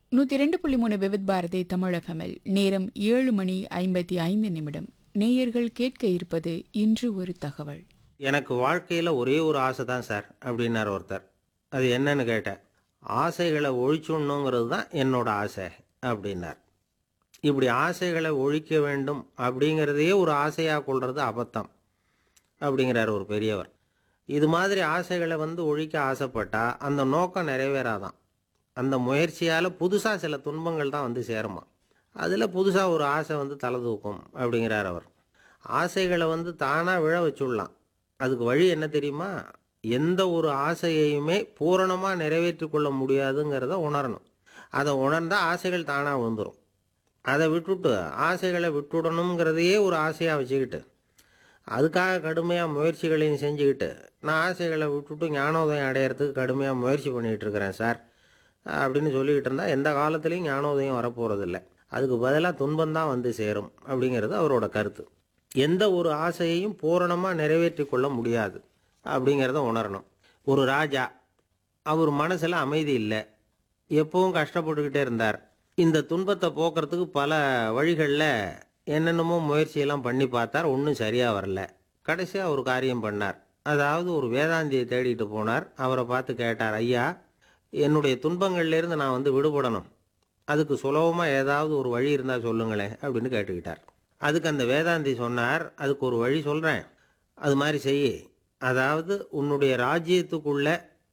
நூத்தி ரெண்டு புள்ளி மூணு விவித் பாரதி தமிழகமில் நேரம் ஏழு மணி ஐம்பத்தி ஐந்து நிமிடம் நேயர்கள் கேட்க இருப்பது இன்று ஒரு தகவல் எனக்கு வாழ்க்கையில் ஒரே ஒரு ஆசை தான் சார் அப்படின்னார் ஒருத்தர் அது என்னன்னு கேட்டேன் ஆசைகளை ஒழிச்சுடணுங்கிறது தான் என்னோட ஆசை அப்படின்னார் இப்படி ஆசைகளை ஒழிக்க வேண்டும் அப்படிங்கிறதையே ஒரு ஆசையாக கொள்வது அபத்தம் அப்படிங்கிறார் ஒரு பெரியவர் இது மாதிரி ஆசைகளை வந்து ஒழிக்க ஆசைப்பட்டா அந்த நோக்கம் நிறைவேறாதான் அந்த முயற்சியால் புதுசாக சில துன்பங்கள் தான் வந்து சேருமா அதில் புதுசாக ஒரு ஆசை வந்து தலை தூக்கும் அப்படிங்கிறார் அவர் ஆசைகளை வந்து தானாக விழ வச்சுடலாம் அதுக்கு வழி என்ன தெரியுமா எந்த ஒரு ஆசையையுமே பூரணமாக நிறைவேற்றி கொள்ள முடியாதுங்கிறத உணரணும் அதை உணர்ந்தால் ஆசைகள் தானாக வந்துடும் அதை விட்டுட்டு ஆசைகளை விட்டுடணுங்கிறதையே ஒரு ஆசையாக வச்சுக்கிட்டு அதுக்காக கடுமையாக முயற்சிகளையும் செஞ்சுக்கிட்டு நான் ஆசைகளை விட்டுட்டு ஞானோதயம் அடையிறதுக்கு கடுமையாக முயற்சி பண்ணிகிட்டு இருக்கிறேன் சார் அப்படின்னு சொல்லிக்கிட்டு இருந்தால் எந்த காலத்துலேயும் ஞானோதயம் வரப்போகிறதில்ல அதுக்கு பதிலாக துன்பம்தான் வந்து சேரும் அப்படிங்கிறது அவரோட கருத்து எந்த ஒரு ஆசையையும் பூரணமாக நிறைவேற்றி கொள்ள முடியாது அப்படிங்கிறத உணரணும் ஒரு ராஜா அவர் மனசில் அமைதி இல்லை எப்பவும் கஷ்டப்பட்டுக்கிட்டே இருந்தார் இந்த துன்பத்தை போக்குறதுக்கு பல வழிகளில் என்னென்னமோ முயற்சியெல்லாம் பண்ணி பார்த்தார் ஒன்றும் சரியாக வரல கடைசியாக ஒரு காரியம் பண்ணார் அதாவது ஒரு வேதாந்தியை தேடிட்டு போனார் அவரை பார்த்து கேட்டார் ஐயா என்னுடைய துன்பங்கள்லேருந்து நான் வந்து விடுபடணும் அதுக்கு சுலபமாக ஏதாவது ஒரு வழி இருந்தால் சொல்லுங்களேன் அப்படின்னு கேட்டுக்கிட்டார் அதுக்கு அந்த வேதாந்தி சொன்னார் அதுக்கு ஒரு வழி சொல்கிறேன் அது மாதிரி செய் அதாவது உன்னுடைய ராஜ்யத்துக்குள்ள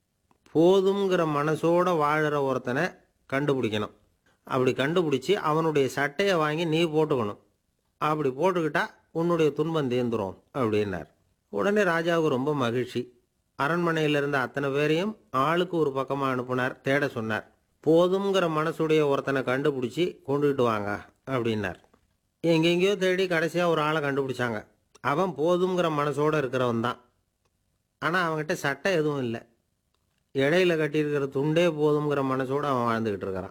போதுங்கிற மனசோட வாழுற ஒருத்தனை கண்டுபிடிக்கணும் அப்படி கண்டுபிடிச்சி அவனுடைய சட்டையை வாங்கி நீ போட்டுக்கணும் அப்படி போட்டுக்கிட்டா உன்னுடைய துன்பம் தீர்ந்துரும் அப்படின்னார் உடனே ராஜாவுக்கு ரொம்ப மகிழ்ச்சி அரண்மனையில் இருந்த அத்தனை பேரையும் ஆளுக்கு ஒரு பக்கமாக அனுப்புனார் தேட சொன்னார் போதுங்கிற மனசுடைய ஒருத்தனை கண்டுபிடிச்சி கொண்டுகிட்டு வாங்க அப்படின்னார் எங்கெங்கேயோ தேடி கடைசியாக ஒரு ஆளை கண்டுபிடிச்சாங்க அவன் போதுங்கிற மனசோட இருக்கிறவன் தான் ஆனால் அவன்கிட்ட சட்டை எதுவும் இல்லை இடையில கட்டியிருக்கிற துண்டே போதுங்கிற மனசோட அவன் வாழ்ந்துக்கிட்டு இருக்கிறான்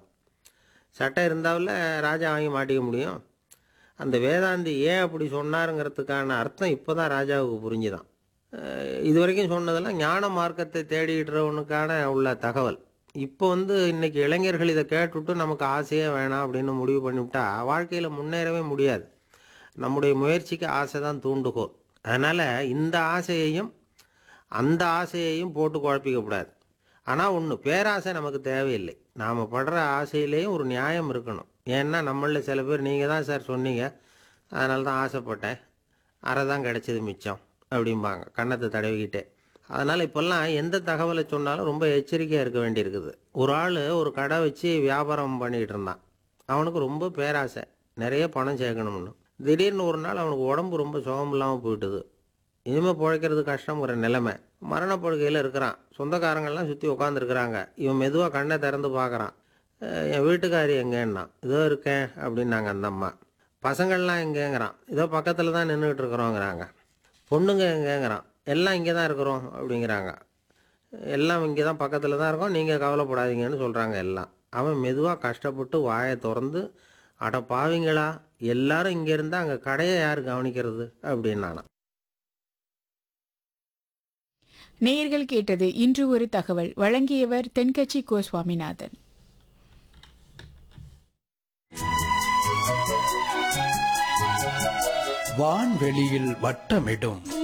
சட்டை இருந்தாவில் ராஜா வாங்கி மாட்டிக்க முடியும் அந்த வேதாந்தி ஏன் அப்படி சொன்னாருங்கிறதுக்கான அர்த்தம் இப்போ தான் ராஜாவுக்கு புரிஞ்சுதான் அஹ் இது வரைக்கும் சொன்னதெல்லாம் ஞான மார்க்கத்தை தேடிக்கிட்டுறவனுக்கான உள்ள தகவல் இப்போ வந்து இன்னைக்கு இளைஞர்கள் இதை கேட்டுவிட்டு நமக்கு ஆசையே வேணாம் அப்படின்னு முடிவு பண்ணிவிட்டா வாழ்க்கையில் முன்னேறவே முடியாது நம்முடைய முயற்சிக்கு ஆசை தான் தூண்டுகோல் அதனால் இந்த ஆசையையும் அந்த ஆசையையும் போட்டு குழப்பிக்க கூடாது ஆனால் ஒன்று பேராசை நமக்கு தேவையில்லை நாம் படுற ஆசையிலேயும் ஒரு நியாயம் இருக்கணும் ஏன்னா நம்மளில் சில பேர் நீங்கள் தான் சார் சொன்னீங்க அதனால தான் ஆசைப்பட்டேன் அரை தான் கிடைச்சது மிச்சம் அப்படிம்பாங்க கன்னத்தை தடவிக்கிட்டே அதனால் இப்போல்லாம் எந்த தகவலை சொன்னாலும் ரொம்ப எச்சரிக்கையாக இருக்க வேண்டியிருக்குது ஒரு ஆள் ஒரு கடை வச்சு வியாபாரம் பண்ணிக்கிட்டு இருந்தான் அவனுக்கு ரொம்ப பேராசை நிறைய பணம் சேர்க்கணும்னு திடீர்னு ஒரு நாள் அவனுக்கு உடம்பு ரொம்ப சுகம் இல்லாமல் போயிட்டுது இனிமேல் பிழைக்கிறது கஷ்டங்கிற நிலைமை மரணப்படுக்கையில் இருக்கிறான் சொந்தக்காரங்கள்லாம் சுற்றி உட்காந்துருக்குறாங்க இவன் மெதுவாக கண்ணை திறந்து பார்க்குறான் அஹ் என் வீட்டுக்காரி எங்கேன்னா இதோ இருக்கேன் அப்படின்னாங்க அந்த அம்மா பசங்கள்லாம் எங்கேங்கிறான் இதோ பக்கத்தில் தான் நின்றுட்டு இருக்கிறோங்கிறாங்க பொண்ணுங்க எங்கேங்கிறான் எல்லாம் இங்கே தான் இருக்கிறோம் அப்படிங்கிறாங்க எல்லாம் இங்கே தான் பக்கத்தில் தான் இருக்கோம் நீங்கள் கவலைப்படாதீங்கன்னு சொல்கிறாங்க எல்லாம் அவன் மெதுவாக கஷ்டப்பட்டு வாயை திறந்து அட பாவிங்களா எல்லாரும் இங்கே இருந்தால் அங்கே கடையை யார் கவனிக்கிறது அப்படின்னானா நேயர்கள் கேட்டது இன்று ஒரு தகவல் வழங்கியவர் தென்கட்சி கோ சுவாமிநாதன் வான்வெளியில் வட்டமிடும்